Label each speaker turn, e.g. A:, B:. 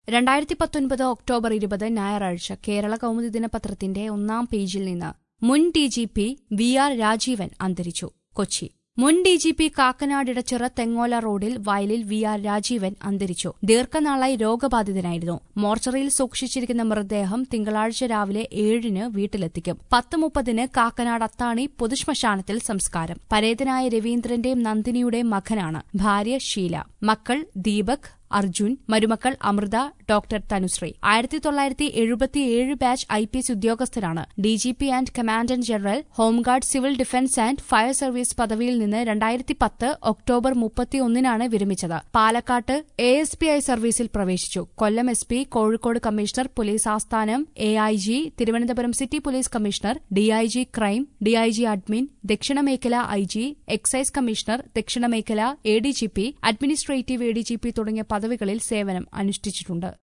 A: രണ്ടായിരത്തി പത്തൊൻപത് ഒക്ടോബർ ഇരുപത് ഞായറാഴ്ച കേരള കൗമുദി ദിനപത്രത്തിന്റെ ഒന്നാം പേജിൽ നിന്ന് മുൻ D G P V R Rajeevan അന്തരിച്ചു കൊച്ചി മുൻ D G P Kakkanad Edachira Thengola road വയലിൽ വി ആർ രാജീവൻ അന്തരിച്ചു ദീർഘനാളായി രോഗബാധിതനായിരുന്നു മോർച്ചറിയിൽ സൂക്ഷിച്ചിരിക്കുന്ന മൃതദേഹം തിങ്കളാഴ്ച രാവിലെ ഏഴിന് വീട്ടിലെത്തിക്കും പത്ത് മുപ്പതിന് കാക്കനാട് അത്താണി പൊതുശ്മശാനത്തിൽ സംസ്കാരം പരേതനായ രവീന്ദ്രന്റെയും നന്ദിനിയുടെയും മകനാണ് ഭാര്യ ഷീല മക്കൾ ദീപക് അർജുൻ മരുമക്കൾ അമൃത ഡോക്ടർ തനുശ്രീ ആയിരത്തി തൊള്ളായിരത്തി എഴുപത്തിയേഴ് ബാച്ച് ഐ പി എസ് ഉദ്യോഗസ്ഥരാണ് D G P and commandant general home guard civil defence and fire service പദവിയിൽ നിന്ന് രണ്ടായിരത്തി പത്ത് ഒക്ടോബർ മുപ്പത്തിയൊന്നിനാണ് വിരമിച്ചത് പാലക്കാട്ട് എ എസ് പി ഐ സർവീസിൽ പ്രവേശിച്ചു Kollam S P Kozhikode commissioner police ആസ്ഥാനം A I G Thiruvananthapuram city police commissioner DIG crime DIG admin ദക്ഷിണമേഖല I G excise commissioner ദക്ഷിണമേഖല A D G P administrative A D G P തുടങ്ങിയ പദവികളിൽ സേവനം അനുഷ്ഠിച്ചിട്ടുണ്ട്